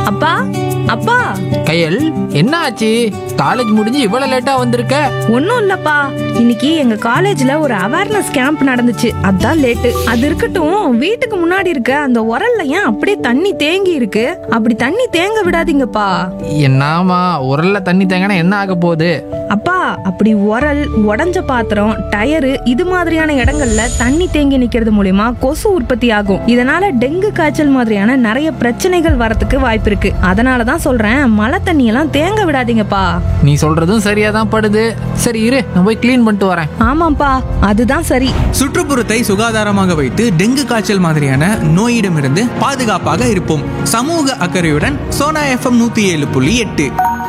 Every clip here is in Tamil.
அப்பா அப்பா கையல் என்ன ஆச்சு காலேஜ் முடிஞ்சு இவ்வளவு லேட்டா வந்திருக்க ஒன்றும் இல்லப்பா இன்னைக்கு எங்க காலேஜ்ல ஒரு அவேர்னஸ் கேம்ப் நடந்துச்சு அதான் லேட்டு அது இருக்கட்டும் வீட்டுக்கு முன்னாடி இருக்க அந்த உரல்ல ஏன் அப்படியே தண்ணி தேங்கி இருக்கு அப்படி தண்ணி தேங்க விடாதீங்கப்பா என்னாமா உரல்ல தண்ணி தேங்கினா என்ன ஆக போகுது அப்பா அப்படி உரல் உடஞ்ச பாத்திரம் டயரு இது மாதிரியான இடங்கள்ல தண்ணி தேங்கி நிக்கிறது மூலியமா கொசு உற்பத்தி ஆகும் இதனால டெங்கு காய்ச்சல் மாதிரியான நிறைய பிரச்சனைகள் வரத்துக்கு வாய்ப்பு இருக்கு அதனால தான் சொல்றேன் மழை தண்ணி எல்லாம் தேங்க விடாதீங்கப்பா நீ சொல்றதும் சரியா தான் படுது சரி இரு நான் போய் க்ளீன் பண்ணிட்டு வரேன் ஆமாப்பா அதுதான் சரி சுற்றுப்புறத்தை சுகாதாரமாக வைத்து டெங்கு காய்ச்சல் மாதிரியான நோயிடமிருந்து பாதுகாப்பாக இருப்போம் சமூக அக்கறையுடன் சோனா எஃப்எம் நூத்தி ஏழு புள்ளி எட்டு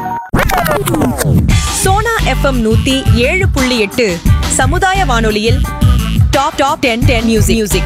சோனா எஃப்எம் நூத்தி ஏழு புள்ளி எட்டு சமுதாய வானொலியில் top top ten ten music music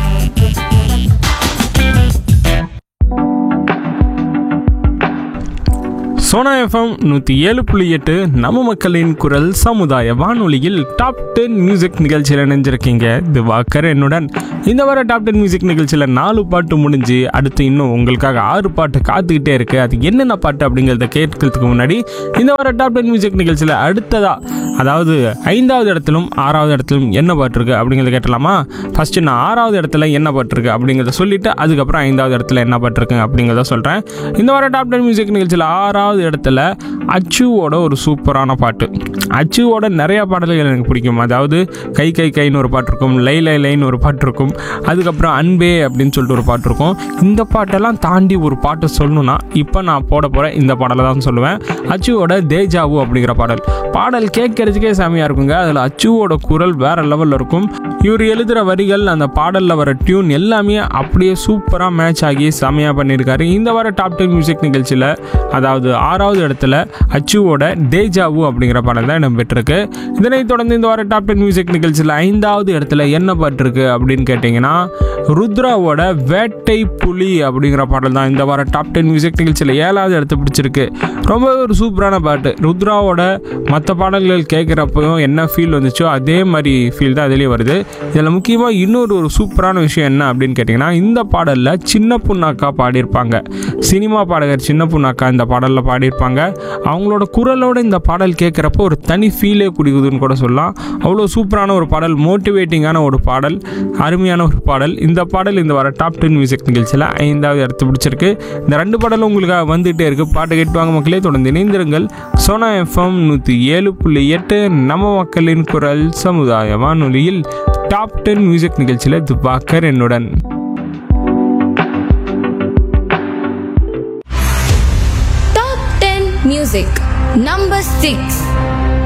Sona FM நூற்றி ஏழு புள்ளி எட்டு நம்ம மக்களின் குரல் சமுதாய வானொலியில் டாப் டென் மியூசிக் நிகழ்ச்சியில் இணைஞ்சிருக்கீங்க திவாகர் என்னுடன் இந்த வார டாப் டென் மியூசிக் நிகழ்ச்சியில் நாலு பாட்டு முடிஞ்சு அடுத்து இன்னும் உங்களுக்காக ஆறு பாட்டு காத்துக்கிட்டே இருக்கு அது என்னென்ன பாட்டு அப்படிங்கிறத கேட்கறதுக்கு முன்னாடி இந்த வார டாப் டென் மியூசிக் நிகழ்ச்சியில் அடுத்ததா அதாவது ஐந்தாவது இடத்திலும் ஆறாவது இடத்திலும் என்ன பாட்டு இருக்கு அப்படிங்கிறத கேட்டலாமா ஃபர்ஸ்ட் நான் ஆறாவது இடத்துல என்ன பாட்டு இருக்கு அப்படிங்கிறத சொல்லிட்டு அதுக்கப்புறம் ஐந்தாவது இடத்துல என்ன பாட்டு இருக்கு அப்படிங்கிறத சொல்கிறேன் இந்த வார டாப் டென் மியூசிக் நிகழ்ச்சியில் ஆறாவது இடத்துல அச்சுவோட ஒரு சூப்பரான பாட்டு அச்சுவோட நிறைய பாடல்கள் எனக்கு பிடிக்கும் அதாவது கை கை கைன்னு ஒரு பாட்டு இருக்கும் லை லை லைன்னு ஒரு பாட்டு இருக்கும் அதுக்கப்புறம் அன்பே அப்படின்னு சொல்லிட்டு ஒரு பாட்டு இருக்கும் இந்த பாட்டெல்லாம் தாண்டி ஒரு பாட்டு சொல்லணும்னா இப்போ நான் போட போகிற இந்த பாடலை தான் சொல்லுவேன் அச்சுவோட தேஜாவு அப்படிங்கிற பாடல் பாடல் கேட்கறதுக்கே செமையாக இருக்குங்க அதில் அச்சுவோட குரல் வேற லெவலில் இருக்கும் இவர் எழுதுகிற வரிகள் அந்த பாடலில் வர டியூன் எல்லாமே அப்படியே சூப்பராக மேட்ச் ஆகி செமையாக பண்ணியிருக்காரு இந்த வார டாப் டென் மியூசிக் நிகழ்ச்சியில் அதாவது ஆறாவது இடத்துல அச்சுவோட தேஜாவு அப்படிங்கிற பாடல் தான் இடம்பெற்றிருக்கு இதனைத் தொடர்ந்து இந்த வார டாப் டென் மியூசிக் நிகழ்ச்சியில் ஐந்தாவது இடத்துல என்ன பாட்டு இருக்கு அப்படின்னு கேட்டிங்கன்னா ருத்ராவோட வேட்டை புலி அப்படிங்கிற பாடல் தான் இந்த வார டாப் டென் மியூசிக் நிகழ்ச்சியில் ஏழாவது இடத்த பிடிச்சிருக்கு ரொம்ப ஒரு சூப்பரான பாட்டு ருத்ராவோட மற்ற பாடல்கள் கேட்குறப்பையும் என்ன ஃபீல் வந்துச்சோ அதே மாதிரி ஃபீல் தான் அதுலேயே வருது இதில் முக்கியமாக இன்னொரு ஒரு சூப்பரான விஷயம் என்ன அப்படின்னு கேட்டிங்கன்னா இந்த பாடலில் சின்ன புண்ணாக்கா பாடியிருப்பாங்க சினிமா பாடகர் சின்ன புண்ணாக்கா இந்த பாடலில் பாடியிருப்பாங்க அவங்களோட குரலோட இந்த பாடல் கேட்குறப்போ ஒரு தனி ஃபீலே குடிக்குதுன்னு கூட சொல்லலாம் அவ்வளோ சூப்பரான ஒரு பாடல் மோட்டிவேட்டிங்கான ஒரு பாடல் அருமையான ஒரு பாடல் இந்த பாடல் இந்த வர டாப் டென் மியூசிக் நிகழ்ச்சியில் ஐந்தாவது இடத்து பிடிச்சிருக்கு இந்த ரெண்டு பாடலும் உங்களுக்கு வந்துகிட்டே இருக்குது பாட்டு கேட்டுவாங்க மக்களே தொடர்ந்து இணைந்திருங்கள் சோனா எஃப்எம் நூற்றி ஏழு புள்ளி எட்டு நம்ம மக்களின் குரல் சமுதாய வானொலியில் டாப் டென் மியூசிக் நிகழ்ச்சியில் துபாக்கர் என்னுடன் Top 10 Music Number 6